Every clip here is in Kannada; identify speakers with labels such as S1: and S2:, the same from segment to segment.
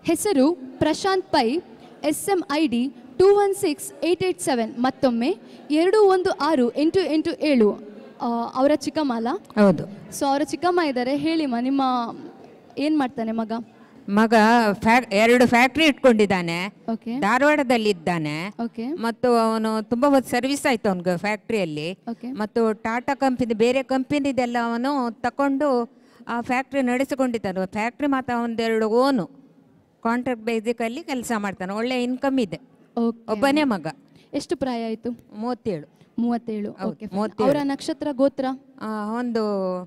S1: ಹೆಸರು Prashanth Pai S M I D two one six eight eight seven ಮತ್ತೊಮ್ಮೆ ಎರಡು ಒಂದು ಆರು ಎಂಟು ಎಂಟು ಏಳು ಆ, ಅವರ ಚಿಕ್ಕಮ್ಮ ಅಲ್ಲ
S2: ಹೌದು
S1: ಸೊ ಅವರ ಚಿಕ್ಕಮ್ಮ ಇದ್ದಾರೆ ಹೇಳಿಮ್ಮ ನಿಮ್ಮ ಏನು ಮಾಡ್ತಾನೆ ಮಗ
S2: ಮಗ ಫ್ಯಾಕ್ ಎರಡು ಫ್ಯಾಕ್ಟ್ರಿ ಇಟ್ಕೊಂಡಿದ್ದಾನೆ
S1: ಓಕೆ
S2: ಧಾರವಾಡದಲ್ಲಿದ್ದಾನೆ
S1: ಓಕೆ
S2: ಮತ್ತು ಅವನು ತುಂಬ ಹೊತ್ತು ಸರ್ವಿಸ್ ಆಯಿತು ಅವನಿಗೆ ಫ್ಯಾಕ್ಟ್ರಿಯಲ್ಲಿ
S1: ಓಕೆ
S2: ಮತ್ತು ಟಾಟಾ ಕಂಪನಿ ಬೇರೆ ಕಂಪನಿದೆಲ್ಲ ಅವನು ತಗೊಂಡು ಆ ಫ್ಯಾಕ್ಟ್ರಿ ನಡೆಸಿಕೊಂಡಿದ್ದಾನೆ ಫ್ಯಾಕ್ಟ್ರಿ ಮಾತ್ರ ಒಂದೆರಡು ಓನು ಕಾಂಟ್ರಾಕ್ಟ್ ಬೇಸಿಕಲ್ಲಿ ಕೆಲಸ ಮಾಡ್ತಾನೆ ಒಳ್ಳೆ ಇನ್ಕಮ್ ಇದೆ
S1: ಓಕೆ
S2: ಒಬ್ಬನೇ ಮಗ
S1: ಎಷ್ಟು ಪ್ರಾಯ ಆಯಿತು
S2: ಮೂವತ್ತೇಳು
S1: ಮೂವತ್ತೇಳು
S2: ಹೌದು,
S1: ಓಕೆ
S2: ಮೂವತ್ತೇಳು.
S1: ಅವರ ನಕ್ಷತ್ರ ಗೋತ್ರ
S2: ಆ, ಒಂದು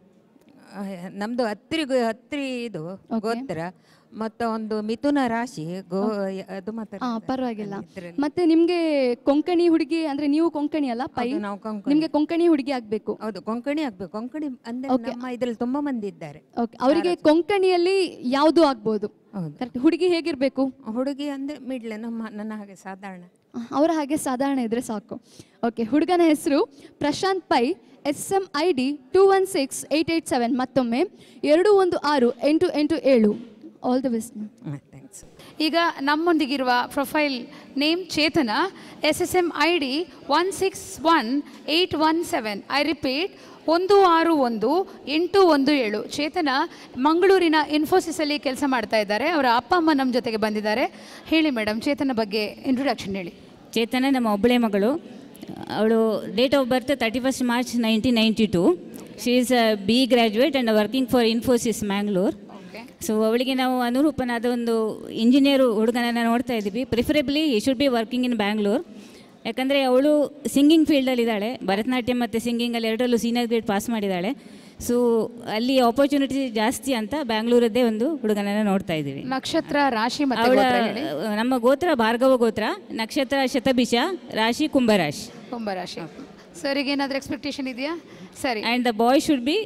S2: ಆ, ನಮ್ದು ಹತ್ರಿ ಗೋ- ಹತ್ರಿ ಇದು
S1: Okay.
S2: ಗೋತ್ರ ಮತ್ತು ಒಂದು ಮಿಥುನ ರಾಶಿ ಗೋ ಅದು ಮಾತ್ರ
S1: ಹಾ ಪರವಾಗಿಲ್ಲ ಮತ್ತೆ ನಿಮ್ಗೆ ಕೊಂಕಣಿ ಹುಡುಗಿ ಅಂದ್ರೆ ನೀವು ಕೊಂಕಣಿ ಅಲ್ಲ ಪೈ
S2: ಹೌದು, ನಾವು ಕೊಂಕಣಿ.
S1: ನಿಮ್ಗೆ ಕೊಂಕಣಿ ಹುಡುಗಿ ಆಗ್ಬೇಕು
S2: ಹೌದು ಕೊಂಕಣಿ ಆಗ್ಬೇಕು ಕೊಂಕಣಿ ಅಂದ್ರೆ
S1: Okay.
S2: ನಮ್ಮ ಇದ್ರಲ್ಲಿ ತುಂಬಾ ಮಂದಿ ಇದ್ದಾರೆ
S1: ಓಕೆ ಅವರಿಗೆ ಕೊಂಕಣಿಯಲ್ಲಿ ಯಾವುದು ಆಗ್ಬೋದು
S2: ಹೌದು
S1: ಕರೆಕ್ಟ್ ಹುಡುಗಿ ಹೇಗಿರ್ಬೇಕು
S2: ಹುಡುಗಿ ಅಂದ್ರೆ ಮಿಡ್ಲ್ ನಮ್ಮ ನನ್ನ ಹಾಗೆ ಸಾಧಾರಣ
S1: ಅವರ ಹಾಗೆ ಸಾಧಾರಣ ಇದ್ರೆ ಸಾಕು ಓಕೆ ಹುಡುಗನ ಹೆಸರು Prashanth Pai S M I D two one six eight eight seven ಮತ್ತೊಮ್ಮೆ ಎರಡು ಒಂದು ಆರು ಎಂಟು ಎಂಟು ಏಳು ಆಲ್ ದಿ ಬೆಸ್ಟ್
S2: ಥ್ಯಾಂಕ್ಸ್
S3: ಈಗ ನಮ್ಮೊಂದಿಗಿರುವ profile name Chetana S S M I D one six one eight one seven I repeat ಒಂದು ಆರು ಒಂದು ಎಂಟು ಒಂದು ಏಳು ಚೇತನ ಮಂಗಳೂರಿನ ಇನ್ಫೋಸಿಸಲ್ಲಿ ಕೆಲಸ ಮಾಡ್ತಾ ಇದ್ದಾರೆ ಅವರ ಅಪ್ಪ ಅಮ್ಮ ನಮ್ಮ ಜೊತೆಗೆ ಬಂದಿದ್ದಾರೆ ಹೇಳಿ ಮೇಡಮ್ ಚೇತನ ಬಗ್ಗೆ ಇಂಟ್ರೊಡಕ್ಷನ್ ಹೇಳಿ
S4: ಚೇತನ ನಮ್ಮ ಒಬ್ಬಳೆ ಮಗಳು ಅವಳು date of birth thirty first March nineteen ninety two she is a B graduate and working for Infosys Mangalore so ಅವಳಿಗೆ ನಾವು ಅನುರೂಪನಾದ ಒಂದು ಇಂಜಿನಿಯರು ಹುಡುಗನನ್ನು ನೋಡ್ತಾ ಇದ್ದೀವಿ preferably she should be working in Bangalore ಯಾಕಂದರೆ ಅವಳು ಸಿಂಗಿಂಗ್ ಫೀಲ್ಡಲ್ಲಿದ್ದಾಳೆ ಭರತನಾಟ್ಯ ಮತ್ತು ಸಿಂಗಿಂಗಲ್ಲಿ ಎರಡರಲ್ಲೂ ಸೀನಿಯರ್ ಗ್ರೇಡ್ ಪಾಸ್ ಮಾಡಿದ್ದಾಳೆ ಸೊ ಅಲ್ಲಿ ಆಪರ್ಚುನಿಟಿ ಜಾಸ್ತಿ ಅಂತ ಬ್ಯಾಂಗ್ಳೂರದ್ದೇ ಒಂದು ಹುಡುಗನನ್ನು ನೋಡ್ತಾ ಇದ್ದೀವಿ
S3: ನಕ್ಷತ್ರ ರಾಶಿ ಮತ್ತು
S4: ಅವಳ
S3: ಗೋತ್ರ ಹೇಳಿ
S4: ನಮ್ಮ ಗೋತ್ರ ಭಾರ್ಗವ ಗೋತ್ರ ನಕ್ಷತ್ರ ಶತಭಿಷ ರಾಶಿ ಕುಂಭರಾಶಿ
S3: ಕುಂಭರಾಶಿ ಸರಿಗೆ ಏನಾದರೂ ಎಕ್ಸ್ಪೆಕ್ಟೇಷನ್ ಇದೆಯಾ ಸರಿ
S4: and the boy should be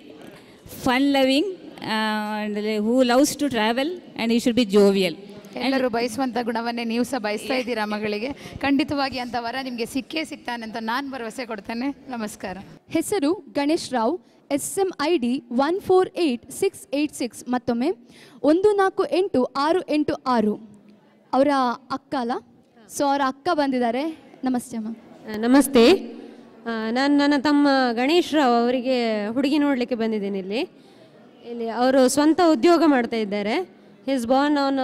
S4: fun loving and who loves to travel and he should be jovial
S3: ಎಲ್ಲರೂ ಬಯಸುವಂಥ ಗುಣವನ್ನೇ ನೀವು ಸಹ ಬಯಸ್ತಾ ಇದ್ದೀರಾ ಮಗಳಿಗೆ ಖಂಡಿತವಾಗಿ ಅಂತ ವರ ನಿಮಗೆ ಸಿಕ್ಕೇ ಸಿಗ್ತಾನೆ ಅಂತ ನಾನು ಭರವಸೆ ಕೊಡ್ತೇನೆ ನಮಸ್ಕಾರ
S1: ಹೆಸರು Ganesh Rao S M I D one four eight six eight six ಮತ್ತೊಮ್ಮೆ ಒಂದು ನಾಲ್ಕು ಎಂಟು ಆರು ಎಂಟು ಆರು ಅವರ ಅಕ್ಕ ಅಲ್ಲ ಸೊ ಅವರ ಅಕ್ಕ ಬಂದಿದ್ದಾರೆ ನಮಸ್ತೆ ಅಮ್ಮ
S5: ನಮಸ್ತೆ ನಾನು ನನ್ನ ತಮ್ಮ ಗಣೇಶ್ ರಾವ್ ಅವರಿಗೆ ಹುಡುಗಿ ನೋಡಲಿಕ್ಕೆ ಬಂದಿದ್ದೇನೆ ಇಲ್ಲಿ ಇಲ್ಲಿ ಅವರು ಸ್ವಂತ ಉದ್ಯೋಗ ಮಾಡ್ತಾ ಇದ್ದಾರೆ his born on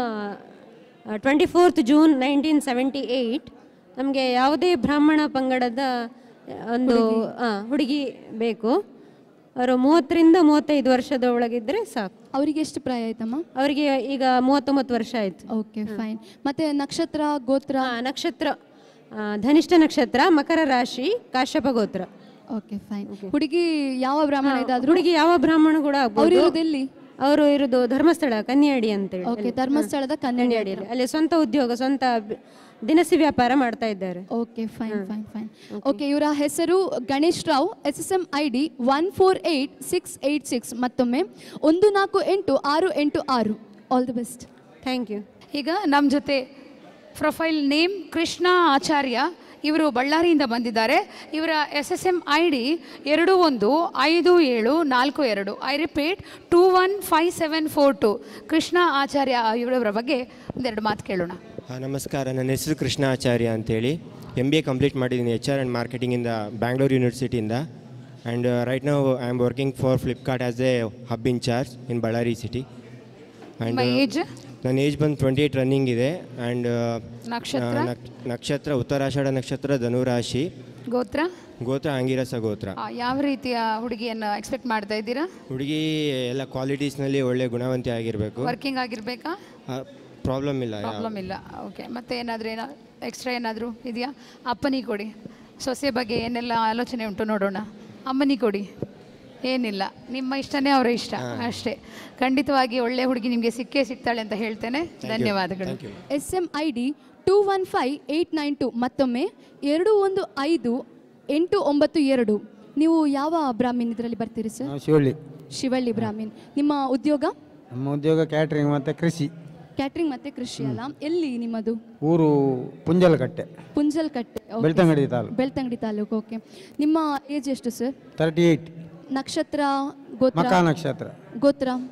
S5: twenty fourth June nineteen seventy eight ನಮಗೆ ಯಾವುದೇ ಬ್ರಾಹ್ಮಣ ಪಂಗಡದ ಒಂದು ಆ, ಹುಡುಗಿ ಬೇಕು ಅವರು ಮೂವತ್ತರಿಂದ ಮೂವತ್ತೈದು ವರ್ಷದ ಒಳಗಿದ್ದರೆ ಸಾಕು
S1: ಅವರಿಗೆ ಎಷ್ಟು ಪ್ರಾಯ ಆಯ್ತಮ್ಮ
S5: ಅವರಿಗೆ ಈಗ ಮೂವತ್ತೊಂಬತ್ತು ವರ್ಷ ಆಯಿತು
S1: ಓಕೆ ಫೈನ್ ಮತ್ತೆ ನಕ್ಷತ್ರ ಗೋತ್ರ
S5: ನಕ್ಷತ್ರ ಆ, ಧನಿಷ್ಠ ನಕ್ಷತ್ರ ಮಕರ ರಾಶಿ ಕಾಶ್ಯಪ ಗೋತ್ರ
S1: ಓಕೆ ಫೈನ್ ಹುಡುಗಿ ಯಾವ ಬ್ರಾಹ್ಮಣ ಇದಾದ್ರು
S5: ಹುಡುಗಿ ಯಾವ ಬ್ರಾಹ್ಮಣ ಕೂಡ
S1: ಅವ್ರು
S5: ಆಗ್ಬೋದು
S1: ಇರೋದು ಎಲ್ಲಿ
S5: ಅವರು ಇರೋದು ಧರ್ಮಸ್ಥಳ ಕನ್ಯಾಡಿ ಅಂತೇಳಿ
S1: ಓಕೆ ಧರ್ಮಸ್ಥಳದ ಕನ್ನಡ
S5: ಕನ್ಯಾಡಿಯಲ್ಲಿ ಅಲ್ಲಿ ಸ್ವಂತ ಉದ್ಯೋಗ ಸ್ವಂತ ಬ- ದಿನಸಿ ವ್ಯಾಪಾರ ಮಾಡ್ತಾ ಇದ್ದಾರೆ
S1: okay fine fine fine okay ಇವರ ಹೆಸರು Ganesh Rao S S M I D one four eight six eight six ಮತ್ತೊಮ್ಮೆ ಒಂದು ನಾಲ್ಕು ಎಂಟು ಆರು ಎಂಟು ಆರು all the best
S5: thank you
S3: ಈಗ ನಮ್ಮ ಜೊತೆ ಪ್ರೊಫೈಲ್ ನೇಮ್ ಕೃಷ್ಣ ಆಚಾರ್ಯ ಇವರು ಬಳ್ಳಾರಿಯಿಂದ ಬಂದಿದ್ದಾರೆ ಇವರ S S M I D ಎರಡು ಒಂದು ಐದು ಏಳು ನಾಲ್ಕು ಎರಡು I repeat two one five seven four two Krishna Acharya ಇವರವರ ಬಗ್ಗೆ ಒಂದೆರಡು ಮಾತು ಕೇಳೋಣ
S6: ಹಾಂ ನಮಸ್ಕಾರ ನನ್ನ ಹೆಸರು ಕೃಷ್ಣ ಆಚಾರ್ಯ ಅಂತೇಳಿ ಎಮ್ ಬಿ ಎ ಕಂಪ್ಲೀಟ್ ಮಾಡಿದ್ದೀನಿ ಎಚ್ ಆರ್ ಆ್ಯಂಡ್ ಮಾರ್ಕೆಟಿಂಗಿಂದ ಬ್ಯಾಂಗ್ಳೂರು ಯೂನಿವರ್ಸಿಟಿಯಿಂದ ಆ್ಯಂಡ್ ರೈಟ್ ನಾವು I am working for Flipkart as a hub in charge in Bellary city
S3: ನಿಮ್ಮ ಏಜ್
S6: ನನ್ನ ಏಜ್ ಬಂದು ಟ್ವೆಂಟಿ ಏಯ್ಟ್ ರನ್ನಿಂಗ್ ಇದೆ ಆ್ಯಂಡ್
S3: ನಕ್ಷತ್ರ?
S6: ನಕ್ಷತ್ರ ಉತ್ತರಾಷಾಢ ನಕ್ಷತ್ರ ಧನುರಾಶಿ
S3: ಗೋತ್ರ
S6: ಗೋತ್ರ ಆಂಗಿರಸ ಗೋತ್ರ
S3: ಆ, ಯಾವ ರೀತಿಯ ಹುಡುಗಿಯನ್ನು ಎಕ್ಸ್ಪೆಕ್ಟ್ ಮಾಡ್ತಾ ಇದ್ದೀರಾ
S6: ಹುಡುಗಿ ಎಲ್ಲ ಕ್ವಾಲಿಟೀಸ್ನಲ್ಲಿ ಒಳ್ಳೆ ಗುಣವಂತಿ ಆಗಿರಬೇಕು
S3: ವರ್ಕಿಂಗ್ ಆಗಿರಬೇಕಾ
S6: ಪ್ರಾಬ್ಲಮ್ ಇಲ್ಲ
S3: ಪ್ರಾಬ್ಲಮ್ ಇಲ್ಲ ಓಕೆ ಮತ್ತೆ ಏನಾದರೂ ಏನೋ ಎಕ್ಸ್ಟ್ರಾ ಏನಾದರೂ ಇದೆಯಾ ಅಪ್ಪನಿಗೆ ಕೊಡಿ ಸೊಸೆ ಬಗ್ಗೆ ಏನೆಲ್ಲ ಆಲೋಚನೆ ಉಂಟು ನೋಡೋಣ ಅಮ್ಮನಿಗೆ ಕೊಡಿ ಏನಿಲ್ಲ ನಿಮ್ಮ ಇಷ್ಟನೇ ಅವರ ಇಷ್ಟ ಅಷ್ಟೇ ಖಂಡಿತವಾಗಿ ಒಳ್ಳೆ ಹುಡುಗಿ ನಿಮಗೆ ಸಿಕ್ಕೇ ಸಿಗ್ತಾಳೆ ಅಂತ ಹೇಳ್ತೇನೆ ಧನ್ಯವಾದಗಳು
S1: S M I D two one five eight nine two ಮತ್ತೊಮ್ಮೆ ಎರಡು ಒಂದು ಐದು ಎಂಟು ಒಂಬತ್ತು ಎರಡು ನೀವು ಯಾವ ಬ್ರಾಹ್ಮಿನ್ ಇದರಲ್ಲಿ ಬರ್ತೀರಿ ಸರ್
S7: ನಾವು ಶಿವಳ್ಳಿ
S1: ಶಿವಳ್ಳಿ ಬ್ರಾಹ್ಮಿನ್ ನಿಮ್ಮ ಉದ್ಯೋಗ
S7: ನಮ್ಮ ಉದ್ಯೋಗ ಕ್ಯಾಟ್ರಿಂಗ್ ಮತ್ತು ಕೃಷಿ
S1: ಕ್ಯಾಟ್ರಿಂಗ್ ಮತ್ತೆ ಕೃಷಿ ಅಲ್ಲ ಎಲ್ಲಿ ನಿಮ್ಮದು
S7: ಊರು ಪುಂಜಲಕಟ್ಟೆ
S1: ಪುಂಜಲ್ಕಟ್ಟೆ okay.
S7: ಬೆಳ್ತಂಗಡಿ ತಾಲೂಕು
S1: ಬೆಳ್ತಂಗಡಿ ತಾಲೂಕು ಓಕೆ ನಿಮ್ಮ ಏಜ್ ಎಷ್ಟು ಸರ್
S7: ತರ್ಟಿ ಏಯ್ಟ್
S1: ನಕ್ಷತ್ರ ಗೋತ್ರ
S7: ಮಕಾ ನಕ್ಷತ್ರ
S1: ಗೋತ್ರ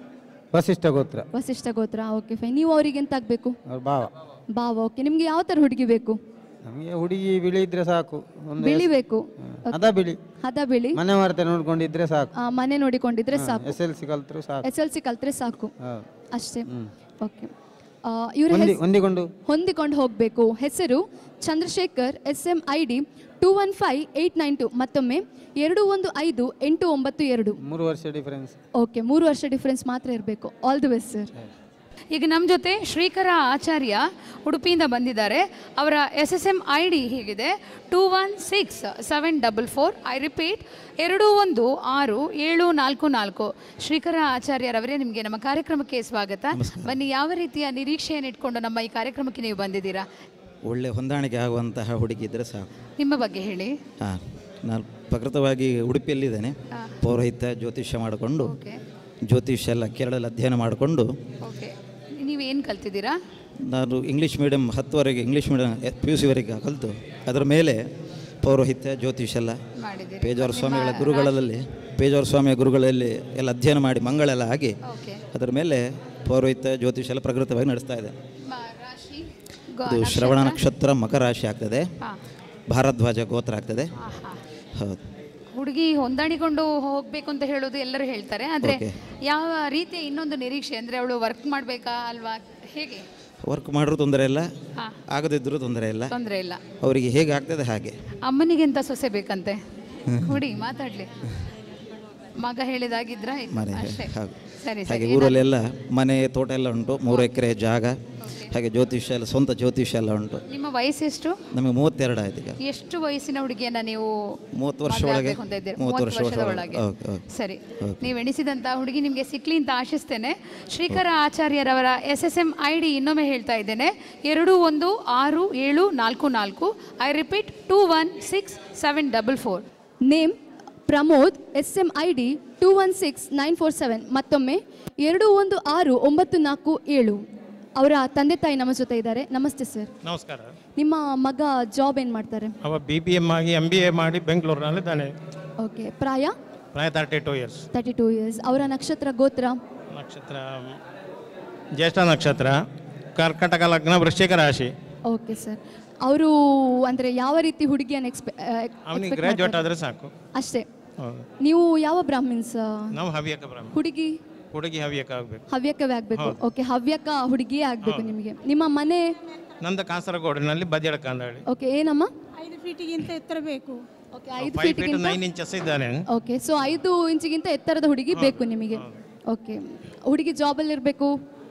S7: ವಸಿಷ್ಠ ಗೋತ್ರ
S1: ವಸಿಷ್ಠ ಗೋತ್ರ ಓಕೆ ಫೈನ್ ನೀವು ಅವರಿಗೆ ಎಂತ ಆಗಬೇಕು
S7: ಅವ್ರ ಭಾವ
S1: ಬಾವ ಓಕೆ ನಿಮಗೆ ಯಾವ ಥರ ಹುಡುಗಿ ಬೇಕು
S7: ನಮಗೆ ಹುಡುಗಿ ಬಿಳಿ ಇದ್ರೆ ಸಾಕು ಒಂದು
S1: ಬಿಳಿ ಬೇಕು
S7: ಅದ ಬಿಳಿ
S1: ಹದ ಬಿಳಿ
S7: ಮನೆ ಮಾರ್ತೆ ನೋಡ್ಕೊಂಡಿದ್ರೆ ಸಾಕು
S1: ಆ, ಮನೆ ನೋಡಿಕೊಂಡಿದ್ರೆ ಸಾಕು
S7: ಎಸ್ ಎಲ್ ಸಿ ಕಲ್ತ್ರು ಸಾಕು
S1: ಎಸ್ ಎಲ್ ಸಿ ಕಲ್ತ್ರೆ ಸಾಕು
S7: ಹೌದು.
S1: ಅಷ್ಟೇ ಓಕೆ ಇವ್ರ
S7: ಹೊಂದಿ
S1: ಹೆಸ್-
S7: ಹೊಂದಿಕೊಂಡು
S1: ಹೊಂದಿಕೊಂಡು ಹೋಗಬೇಕು ಹೆಸರು Chandrashekhar S M I D two one five eight nine two ಮತ್ತೊಮ್ಮೆ ಎರಡು ಒಂದು ಐದು ಎಂಟು ಒಂಬತ್ತು ಎರಡು
S7: ಮೂರು ವರ್ಷ ಡಿಫರೆನ್ಸ್
S1: ಓಕೆ ಮೂರು ವರ್ಷ ಡಿಫ್ರೆನ್ಸ್ ಮಾತ್ರ ಇರಬೇಕು ಆಲ್ ದಿ ಬೆಸ್ಟ್ ಸರ್
S3: ಈಗ ನಮ್ಮ ಜೊತೆ ಶ್ರೀಕರ ಆಚಾರ್ಯ ಉಡುಪಿಯಿಂದ ಬಂದಿದ್ದಾರೆ ಅವರ S S M I D ಹೀಗಿದೆ two one six seven double four I repeat ಎರಡು ಒಂದು ಆರು ಏಳು ನಾಲ್ಕು ನಾಲ್ಕು ಶ್ರೀಕರ ಆಚಾರ್ಯರವರೇ ನಿಮಗೆ ನಮ್ಮ ಕಾರ್ಯಕ್ರಮಕ್ಕೆ ಸ್ವಾಗತ ಬನ್ನಿ ಯಾವ ರೀತಿಯ ನಿರೀಕ್ಷೆಯನ್ನು ಇಟ್ಕೊಂಡು ನಮ್ಮ ಈ ಕಾರ್ಯಕ್ರಮಕ್ಕೆ ನೀವು ಬಂದಿದ್ದೀರಾ
S8: ಒಳ್ಳೆ ಹೊಂದಾಣಿಕೆ ಆಗುವಂತಹ ಹುಡುಗಿ ಇದ್ದರೆ ಸಾಕು
S3: ನಿಮ್ಮ ಬಗ್ಗೆ ಹೇಳಿ
S8: ಹಾಂ ನಾನು ಪ್ರಕೃತವಾಗಿ ಉಡುಪಿಯಲ್ಲಿದ್ದೇನೆ ಪೌರೋಹಿತ್ಯ ಜ್ಯೋತಿಷ್ಯ ಮಾಡಿಕೊಂಡು
S3: ಓಕೆ
S8: ಜ್ಯೋತಿಷ್ಯ ಎಲ್ಲ ಕೇರಳದಲ್ಲಿ ಅಧ್ಯಯನ ಮಾಡಿಕೊಂಡು
S3: ಓಕೆ ನೀವೇನು ಕಲ್ತಿದ್ದೀರಾ
S8: ನಾನು ಇಂಗ್ಲೀಷ್ ಮೀಡಿಯಮ್ ಹತ್ತುವರೆಗೆ ಇಂಗ್ಲೀಷ್ ಮೀಡಿಯಮ್ ಪಿ ಯು ಸಿವರೆಗೆ ಕಲಿತು ಅದರ ಮೇಲೆ ಪೌರೋಹಿತ್ಯ ಜ್ಯೋತಿಷ್ಯ ಎಲ್ಲ
S3: ಮಾಡಿದ್ದೀರಿ
S8: ಪೇಜಾವರ ಸ್ವಾಮಿಗಳ ಗುರುಗಳಲ್ಲಿ ಪೇಜಾವರ ಸ್ವಾಮಿಯ ಗುರುಗಳಲ್ಲಿ ಎಲ್ಲ ಅಧ್ಯಯನ ಮಾಡಿ ಮಂಗಳೆಲ್ಲ ಆಗಿ
S3: ಓಕೆ
S8: ಅದರ ಮೇಲೆ ಪೌರೋಹಿತ್ಯ ಜ್ಯೋತಿಷ್ಯ ಎಲ್ಲ ಪ್ರಕೃತವಾಗಿ ನಡೆಸ್ತಾ ಇದೆ
S3: ಮ- ರಾಶಿ ಗ-
S8: ಅದು ಶ್ರವಣ ನಕ್ಷತ್ರ ಮಕರ ರಾಶಿ ಆಗ್ತದೆ
S3: ಹಾಂ
S8: ಭಾರದ್ವಾಜ ಗೋತ್ರ ಆಗ್ತದೆ
S3: ಹಾಂ ಹಾಂ
S8: ಹೌದು
S3: ಹುಡುಗಿ ಹೊಂದಾಣಿಕೊಂಡು ಹೋಗ್ಬೇಕು ಅಂತ ಹೇಳೋದು ಎಲ್ಲರೂ ಹೇಳ್ತಾರೆ ಆದರೆ
S8: Okay.
S3: ಯಾವ ರೀತಿಯ ಇನ್ನೊಂದು ನಿರೀಕ್ಷೆ ಅಂದರೆ ಅವಳು ವರ್ಕ್ ಮಾಡಬೇಕಾ ಅಲ್ವಾ ಹೇಗೆ
S8: ವರ್ಕ್ ಮಾಡಿದ್ರು ತೊಂದರೆ ಇಲ್ಲ
S3: ಹಾಂ
S8: ಆಗದಿದ್ದರೂ ತೊಂದರೆ ಇಲ್ಲ
S3: ತೊಂದರೆ ಇಲ್ಲ
S8: ಅವರಿಗೆ ಹೇಗೆ ಆಗ್ತದೆ ಹಾಗೆ
S3: ಅಮ್ಮನಿಗೆ ಎಂತ ಸೊಸೆ ಬೇಕಂತೆ ಹುಡಿ ಮಾತಾಡ್ಲಿ ಮಗ ಹೇಳಿದಾಗಿದ್ರ
S8: ಮನೆ
S3: ಅಷ್ಟೇ
S8: ಹಾಗೆ
S3: ಸರಿ
S8: ಹಾಗೆ
S3: ಸರಿ
S8: ಊರಲ್ಲೆಲ್ಲ ಮನೆ ತೋಟ ಎಲ್ಲ ಉಂಟು ಮೂರು ಎಕರೆ ಜಾಗ ಹಾಗೆ ಜ್ಯೋತಿಷ್ಯ ಎಲ್ಲ ಸ್ವಂತ ಜ್ಯೋತಿಷ್ಯ ಎಲ್ಲ ಉಂಟು
S3: ನಿಮ್ಮ ವಯಸ್ಸೆಷ್ಟು
S8: ನಮಗೆ ಮೂವತ್ತೆರಡು ಆಯ್ತು ಈಗ
S3: ಎಷ್ಟು ವಯಸ್ಸಿನ ಹುಡುಗಿಯನ್ನ ನೀವು
S8: ಮೂವತ್ತು ವರ್ಷ
S3: ಮದುವೆ
S8: ಒಳಗೆ
S3: ಆಗ್ಬೇಕು ಅಂತ ಇದ್ದೀರಿ?
S8: ಮೂವತ್ತು
S3: ಮೂವತ್ತು
S8: ವರ್ಷ
S3: ವರ್ಷದ
S8: ಒಳಗೆ.
S3: ಒಳಗೆ
S8: ಓಕೆ, ಓಕೆ.
S3: ಸರಿ
S8: ಓಕೆ.
S3: ನೀವು ಎಣಿಸಿದಂತ ಹುಡುಗಿ ನಿಮಗೆ ಸಿಕ್ಲಿ ಅಂತ ಆಶಿಸ್ತೇನೆ ಶ್ರೀಕರ ಆಚಾರ್ಯರವರ S S M I D ಇನ್ನೊಮ್ಮೆ ಹೇಳ್ತಾ ಇದ್ದೇನೆ ಎರಡು ಒಂದು ಆರು ಏಳು ನಾಲ್ಕು ನಾಲ್ಕು I repeat two one six seven double four
S1: name Pramod S M I D two one six nine four seven ಮತ್ತೊಮ್ಮೆ ಎರಡು ಒಂದು ಆರು ಒಂಬತ್ತು ನಾಲ್ಕು ಏಳು ಅವರ ತಂದೆ ತಾಯಿ ನಮ್ಮ ಜೊತೆ ಇದ್ದಾರೆ ನಮಸ್ತೆ ಸರ್
S9: ನಮಸ್ಕಾರ
S1: ನಿಮ್ಮ ಮಗ ಜಾಬ್ ಏನು ಮಾಡ್ತಾರೆ
S9: ಅವ ಬಿ ಬಿ ಎಮ್ ಆಗಿ ಎಮ್ ಬಿ ಎ ಮಾಡಿ ಬೆಂಗಳೂರಿನಲ್ಲಿದ್ದಾನೆ
S1: ಓಕೆ ಪ್ರಾಯ
S9: ಪ್ರಾಯ thirty two years
S1: thirty two years ಅವರ ನಕ್ಷತ್ರ ಗೋತ್ರ
S9: ನಕ್ಷತ್ರ ಜ್ಯೇಷ್ಠ ನಕ್ಷತ್ರ ಕರ್ಕಟಕ ಲಗ್ನ ವೃಶ್ಚಿಕ ರಾಶಿ
S1: ಓಕೆ ಸರ್ ಅವರು ಅಂದರೆ ಯಾವ ರೀತಿ ಹುಡುಗಿಯನ್ನು ಎಕ್ಸ್ಪೆ
S9: ಅವನಿಗೆ ಗ್ರ್ಯಾಜುಯೇಟ್ ಆದರೆ ಸಾಕು
S1: ಅಷ್ಟೇ
S9: ಹೌದು
S1: ನೀವು ಯಾವ ಬ್ರಾಹ್ಮಿನ್ಸ್
S9: ನಾವು ಹವ್ಯಕ ಬ್ರಾಹ್ಮಣ
S1: ಹುಡುಗಿ
S9: ಹುಡುಗಿ ಹವ್ಯಕ ಆಗಬೇಕು
S1: ಹವ್ಯಕವೇ ಆಗಬೇಕು ಓಕೆ ಹವ್ಯಕ ಹುಡುಗಿಯೇ ಆಗಬೇಕು ನಿಮಗೆ ನಿಮ್ಮ ಮನೆ
S9: ನಂದು ಕಾಸರಗೋಡಿನಲ್ಲಿ ಬದಿಯಡ ಕಾಂದಳಿ
S1: ಓಕೆ ಏನಮ್ಮ
S10: ಐದು ಫೀಟಿಗಿಂತ ಎತ್ತರ ಬೇಕು
S1: ಓಕೆ ಐದು
S9: ಫೈವ್ ಫೀಟ್
S1: ಫೀಟ್ಗಿಂತ
S9: ನೈನ್ ಇಂಚಸ್ ಇದ್ದಾನೆ
S1: ಓಕೆ ಸೊ ಐದು ಇಂಚಿಗಿಂತ ಎತ್ತರದ ಹುಡುಗಿ ಬೇಕು ನಿಮಗೆ ಓಕೆ ಹುಡುಗಿ ಜಾಬಲ್ಲಿ ಇರಬೇಕು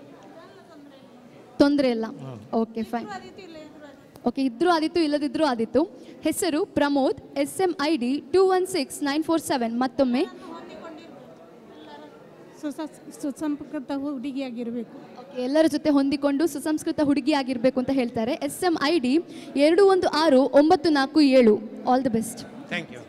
S1: ತೊಂದರೆ ಇಲ್ಲ ಓಕೆ ಫೈನ್ ಓಕೆ ಇದ್ರೂ ಆದಿತ್ತು ಇಲ್ಲದಿದ್ರೂ ಆದಿತ್ತು ಹೆಸರು Pramod S M I D two one six nine four seven ಮತ್ತೊಮ್ಮೆ
S10: ಸುಸ ಸುಸಂಪರ್ಕದ ಹುಡುಗಿಯಾಗಿರಬೇಕು
S1: Okay, ಎಲ್ಲರ ಜೊತೆ ಹೊಂದಿಕೊಂಡು ಸುಸಂಸ್ಕೃತ ಹುಡುಗಿ ಆಗಿರಬೇಕು ಅಂತ ಹೇಳ್ತಾರೆ ಎಸ್ ಎಂ ಐ ಡಿ ಎರಡು ಒಂದು ಆರು ಒಂಬತ್ತು ನಾಲ್ಕು ಏಳು all the best
S9: thank you